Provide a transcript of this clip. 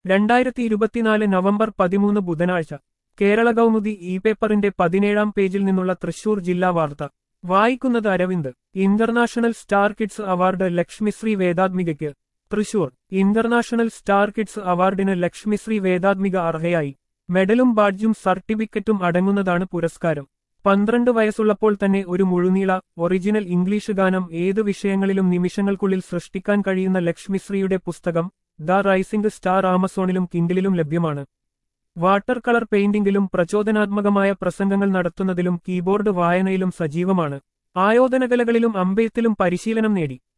രണ്ടായിരത്തി ഇരുപത്തിനാല് നവംബർ പതിമൂന്ന് ബുധനാഴ്ച കേരള കൗമുദി ഇ പേപ്പറിന്റെ പതിനേഴാം പേജിൽ നിന്നുള്ള തൃശൂർ ജില്ലാ വാർത്ത വായിക്കുന്നത് Aravind international star kids award Lakshmisree വേദാത്മികയ്ക്ക് തൃശൂർ ഇന്റർനാഷണൽ സ്റ്റാർ കിഡ്സ് അവാർഡിന് ലക്ഷ്മിശ്രീ വേദാത്മിക അർഹയായി മെഡലും ബാഡ്ജും സർട്ടിഫിക്കറ്റും അടങ്ങുന്നതാണ് പുരസ്കാരം പന്ത്രണ്ട് വയസ്സുള്ളപ്പോൾ തന്നെ ഒരു മുഴുനീള ഒറിജിനൽ ഇംഗ്ലീഷ് ഗാനം ഏതു വിഷയങ്ങളിലും നിമിഷങ്ങൾക്കുള്ളിൽ സൃഷ്ടിക്കാൻ കഴിയുന്ന ലക്ഷ്മിശ്രീയുടെ പുസ്തകം ദ റൈസിംഗ് സ്റ്റാർ ആമസോണിലും കിൻഡിലും ലഭ്യമാണ് വാട്ടർ കളർ പെയിന്റിംഗിലും പ്രചോദനാത്മകമായ പ്രസംഗങ്ങൾ നടത്തുന്നതിലും കീബോർഡ് വായനയിലും സജീവമാണ് ആയോധനകലകളിലും അമ്പെയ്ത്തിലും പരിശീലനം നേടി